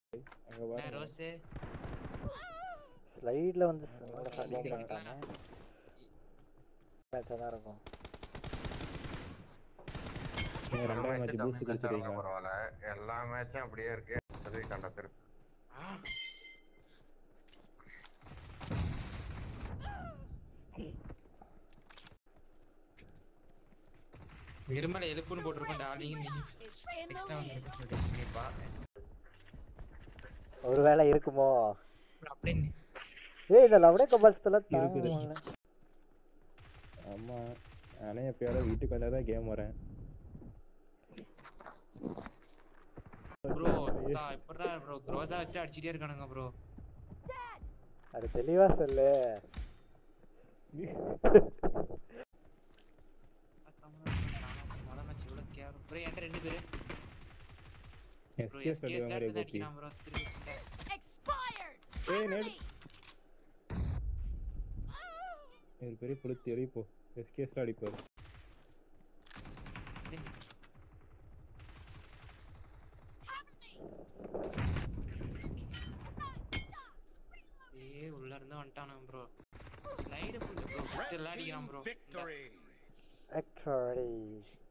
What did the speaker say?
அங்க என்ன பாருங்க ரோஸு ஸ்லைட்ல வந்து நல்லா சம்பவம் இதுக்கு பண்ணிட்டாங்க மேட்சா தான் இருக்கும் நீங்க ஒரு ரெண்டாவது மேட்ச் மேட்ச் தம்பி பூஸ்ட் வச்சாருங்க கொடுத்துருவீங்களா பரவாயில்ல எல்லா மேட்சும் அப்படியே இருக்கு சரி கண்ட திருப்பி இருமலை எழுப்புன்னு போட்டிருக்கோம் டார்லிங் நீ Is in the extra lead. வந்து சொல்லிட்டு பார்த்தேன் ஒருவேளை இருக்குமோ அப்படியே ஏய் இந்த லவ்டே கபால்ஸ்தெல்லாம் தாங்க இருக்குது. முடியல. ஆமா நானே எப்பயாவது வீட்டுக்கு வந்தா தான் கேம் வரேன் ப்ரோ எப்படா ப்ரோ க்ரோஸா வச்சு அடிச்சிட்டே இருக்கானுங்க ப்ரோ அது தெளிவா சொல்லு மொதல் மேட்ச் இவ்வளோ கேவலம் ப்ரோ என்கிட்ட ரெண்டு பேரு ப்ரோ எஸ்கே எஸ்கே சொல்லுவாங்க ஸ்டார்ட் கோபி அடிக்கிறான் ப்ரோ திருப்பி Expired. Hey, Cover Ned. me. ஒரு பெரிய புளுத்தி எறி போ எஸ்கேஸ் அடிப்பார் ஏய் உள்ள இருந்து வந்துட்டானுங்க bro slide full bro first எல்லாம் அடிக்கிறான் ப்ரோ Victory! ஆக்சுவலி